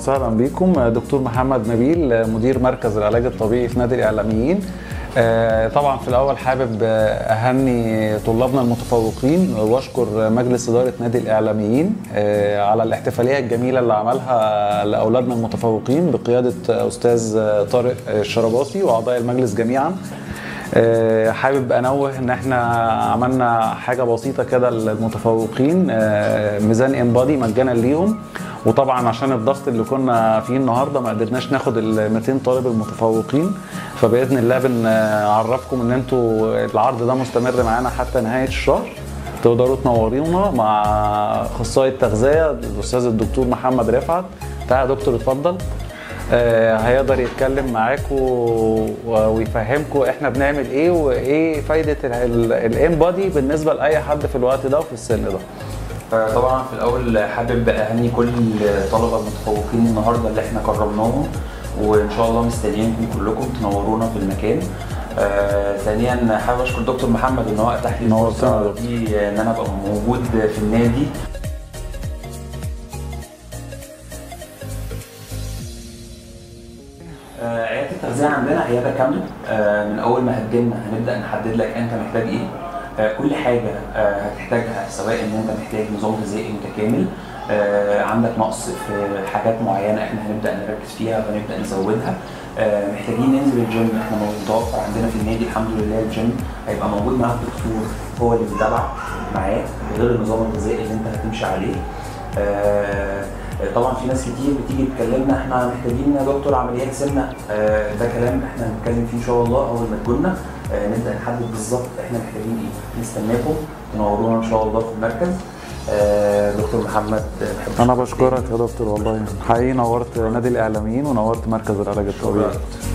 وسهلا بكم دكتور محمد نبيل مدير مركز العلاج الطبيعي في نادي الاعلاميين آه، طبعا في الاول حابب آه، اهني طلابنا المتفوقين واشكر مجلس اداره نادي الاعلاميين آه، على الاحتفاليه الجميله اللي عملها لاولادنا المتفوقين بقياده استاذ طارق الشرباصي واعضاء المجلس جميعا آه، حابب انوه ان احنا عملنا حاجه بسيطه كده للمتفوقين آه، ميزان انبادي مجانا ليهم وطبعا عشان الضغط اللي كنا فيه النهارده ما قدرناش ناخد ال 200 طالب المتفوقين فباذن الله بنعرفكم ان انتوا العرض ده مستمر معانا حتى نهايه الشهر تقدروا تنورونا مع اخصائي التغذيه الاستاذ الدكتور محمد رفعت تعالى يا دكتور اتفضل آه، هيقدر يتكلم معاكم ويفهمكم احنا بنعمل ايه وايه فايده الام بادي بالنسبه لاي حد في الوقت ده وفي السن ده طبعا في الاول حابب اهني كل الطلبه المتفوقين النهارده اللي احنا كرمناهم وان شاء الله مستنيينكم كلكم تنورونا في المكان آه ثانيا حابب اشكر دكتور محمد ان هو اتاح لي نورتنا يا الفرصه دي ان انا ابقى موجود في النادي آه، عياده التغذيه عندنا عياده كامله آه، من اول ما هتجيلنا هنبدا نحدد لك انت محتاج ايه آه، كل حاجه آه، هتحتاجها سواء ان انت محتاج نظام غذائي متكامل آه، عندك نقص في حاجات معينه احنا هنبدا نركز فيها ونبدا نزودها آه، محتاجين ننزل الجيم احنا متوفر عندنا في النادي الحمد لله الجيم هيبقى موجود معاك دكتور هو اللي بيتابعك معاك غير النظام الغذائي اللي انت هتمشي عليه آه، طبعا في ناس كتير بتيجي تكلمنا احنا محتاجين يا دكتور عمليات سمنه آه، ده كلام احنا هنتكلم فيه ان شاء الله اول ما تجولنا آه، نبدا نحدد بالظبط احنا محتاجين ايه نستناكم تنورونا ان شاء الله في المركز آه، دكتور محمد بحب انا أشكرك بشكرك يا دكتور والله حقيقي نورت نادي الاعلاميين ونورت مركز العلاج الطبيعي